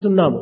తున్నాము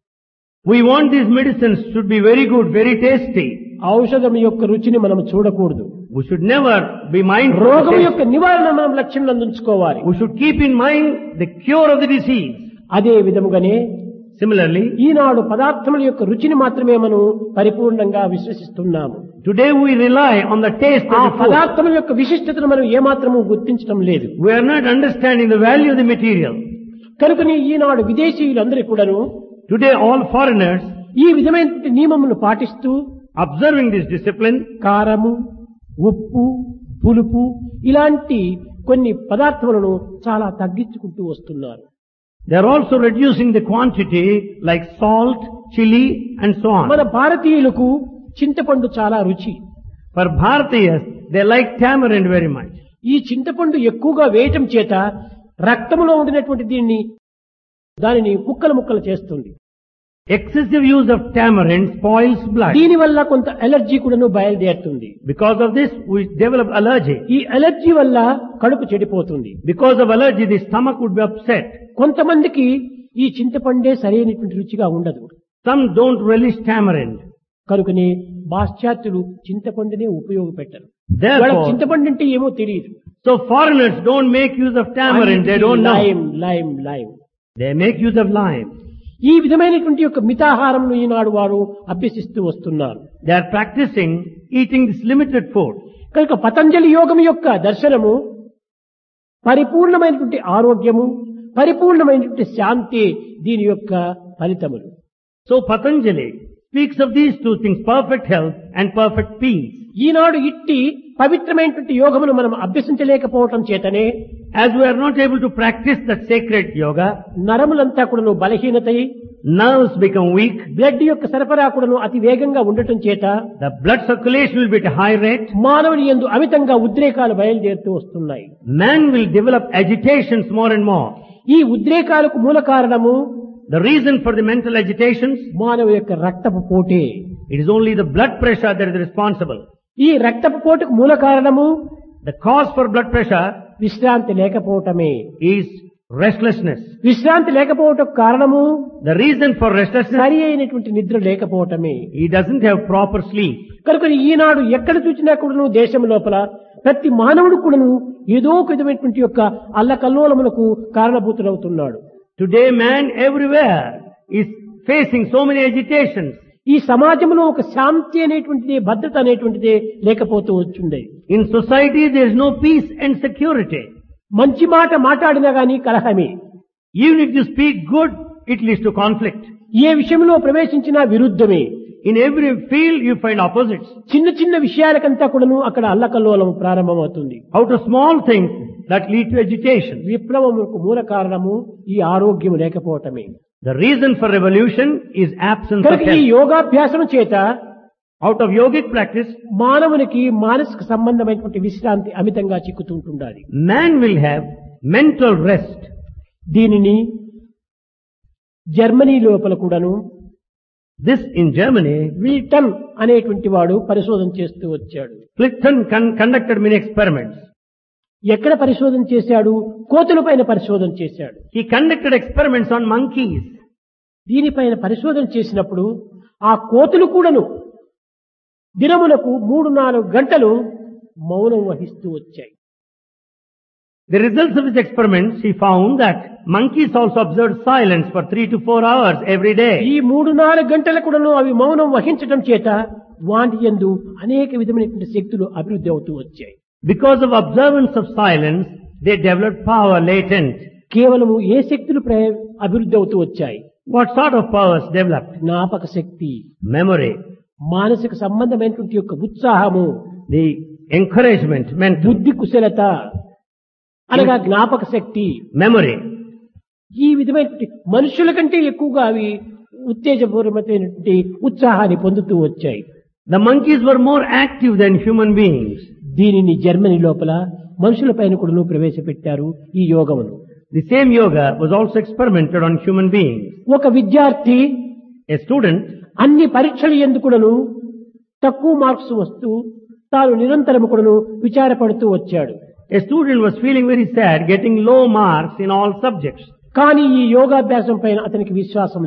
We want these medicines should be very good, very tasty. ఔషధం యొక్క రుచిని మనం చూడకూడదు We should never be mindful. of రోగం taste. యొక్క నివారణ మనం లక్ష్యంలో ఉంచుకోవాలి We should keep in mind the cure of the disease. అదే విధముగానే Similarly, ఈనాడు పదార్థముల యొక్క రుచిని మాత్రమే మనం పరిపూర్ణంగా విశ్వసిస్తున్నాము today we rely on the taste ఆ of the food. పదార్థముల యొక్క విశిష్టతను మనం ఏమాత్రము గుర్తించడం లేదు We are not understanding the value of the material. కనుకని ఈనాడు విదేశీయులందరూ కూడాను Today all foreigners, ఈ విధమైన నియమములు పాటిస్తూ observing this discipline, కారము ఉప్పు పులుపు ఇలాంటి కొన్ని పదార్థములను చాలా తగ్గించుకుంటూ వస్తున్నారు they are also reducing the quantity like salt, chili and so మన on. భారతీయులకు చింతపండు చాలా రుచి For Bharatiyas, they like tamarind very much. ఈ చింతపండు ఎక్కువగా వేయటం చేత రక్తములో ఉండినటువంటి దీన్ని దానిని ముక్కలు ముక్కలు చేస్తుంది Excessive use of tamarind spoils blood. దీని వల్ల కొంత ఎలర్జీ కూడాను బయలుదేరుతుంది Because of this, we develop allergy. ఈ ఎలర్జీ వల్ల కడుపు చెడిపోతుంది Because of allergy, the stomach would be upset. కొంతమందికి ఈ చింతపండే సరైనటువంటి రుచిగా ఉండదు Some don't relish tamarind. కనుకనే పాశ్చాత్యులు చింతపండునే ఉపయోగపెట్టరు వాళ్ళకి Therefore, చింతపండు అంటే ఏమో తెలియదు so foreigners don't make use of tamarind. They don't know. Lime lime lime They make use of lime. ఈ విధమైనటువంటి యొక్క మితాహారం ఈనాడు వారు అభ్యసిస్తూ వస్తున్నారు They are practicing eating this limited food. కనుక పతంజలి యోగం యొక్క దర్శనము పరిపూర్ణమైనటువంటి ఆరోగ్యము పరిపూర్ణమైనటువంటి శాంతి దీని యొక్క ఫలితములు So Patanjali speaks of these two things, perfect health and perfect peace. ఈనాడు ఇట్టి పవిత్రమైనటువంటి యోగమును మనం అభ్యసించలేకపోవటం చేతనే As we are not able to practice that sacred yoga, నరములంతా కూడాను బలహీనతయి nerves become weak, బ్లడ్ యొక్క సరఫరా కూడాను అతి వేగంగా ఉండటం చేత the blood circulation will be at a high rate, మానవుని ఎందు అమితంగా ఉద్రేకాలు బయలుదేరుతూ వస్తున్నాయి man will develop agitations more and more. ఈ ఉద్రేకాలకు మూల కారణము The reason for the mental agitations, మానవ యొక్క రక్తపు పోటే it is only the blood pressure that is responsible. ఈ రక్తపు పోటుకు మూల కారణము The cause for blood pressure విశ్రాంతి లేకపోవటమే is restlessness. విశ్రాంతి లేకపోవటం కారణము The reason for restlessness, సరి అయినటువంటి నిద్ర లేకపోవటమే he doesn't have proper sleep. కనుక ఈనాడు ఎక్కడ చూసినా కూడాను దేశం లోపల ప్రతి మానవుడు కూడాను ఏదో ఒక విధమైనటువంటి యొక్క అల్లకల్లోలములకు కారణభూతుడవుతున్నాడు Today man everywhere is facing so many agitations. ఈ సమాజంలో ఒక శాంతి అనేటువంటిది భద్రత అనేటువంటిది లేకపోతూ వచ్చింది In society there is no peace and security. మంచి మాట మాట్లాడినా గాని కలహమే Even if you speak good, it leads to conflict. ఏ విషయంలో ప్రవేశించినా విరుద్ధమే In every field you find opposites. చిన్న చిన్న విషయాలకంతా కూడాను అక్కడ అల్లకల్లోలం ప్రారంభమవుతుంది Out of small things that lead to agitation. విప్లవములకు మూల కారణము ఈ ఆరోగ్యం లేకపోవటమే The reason for revolution is absence of కనుక ఈ health. యోగాభ్యాసం చేత Out of yogic practice, మానవునికి మానసిక సంబంధమైనటువంటి విశ్రాంతి అమితంగా చిక్కుతుంటుండాలి man will have mental rest. దీనిని జర్మనీ లోపల కూడాను This in Germany, విల్టన్ అనేటువంటి వాడు పరిశోధన చేస్తూ వచ్చాడు Clifton con- conducted many experiments. ఎక్కడ పరిశోధన చేశాడు కోతుల పైన పరిశోధన చేశాడు He conducted experiments on monkeys. దీనిపైన పరిశోధన చేసినప్పుడు ఆ కోతులు కూడాను దినములకు మూడు నాలుగు గంటలు మౌనం వహిస్తూ వచ్చాయి The results of his experiments, he found that monkeys also observed silence for three to four hours every ఈ day. మూడు నాలుగు గంటల కూడాను అవి మౌనం వహించడం చేత వాటి యందు అనేక విధమైనటువంటి శక్తులు అభివృద్ధి అవుతూ వచ్చాయి Because of observance of silence, they developed power latent. కేవలము ఏ శక్తులు ప్ర- అభివృద్ధి అవుతూ వచ్చాయి What sort of powers developed? జ్ఞాపక శక్తి Memory, మానసిక సంబంధమైనటువంటి యొక్క ఉత్సాహము the encouragement, mental, బుద్ధి కుశలత అనగా జ్ఞాపక శక్తి memory. ఈ విధమైనటువంటి మనుషుల కంటే ఎక్కువగా అవి ఉత్తేజపూర్వమైనటువంటి ఉత్సాహాన్ని పొందుతూ వచ్చాయి The monkeys were more active than human beings. దీనిని జర్మనీ లోపల మనుషుల పైన కూడా ప్రవేశపెట్టారు ఈ యోగమును The same yoga was also experimented on human beings. ఒక విద్యార్థి A student అన్ని పరీక్షలు ఎందుకుడను తక్కువ మార్క్స్ వస్తూ తాను నిరంతరము కూడాను విచారపడుతూ వచ్చాడు A student was feeling very sad, getting low marks in all subjects. కానీ ఈ యోగాభ్యాసం పైన అతనికి విశ్వాసం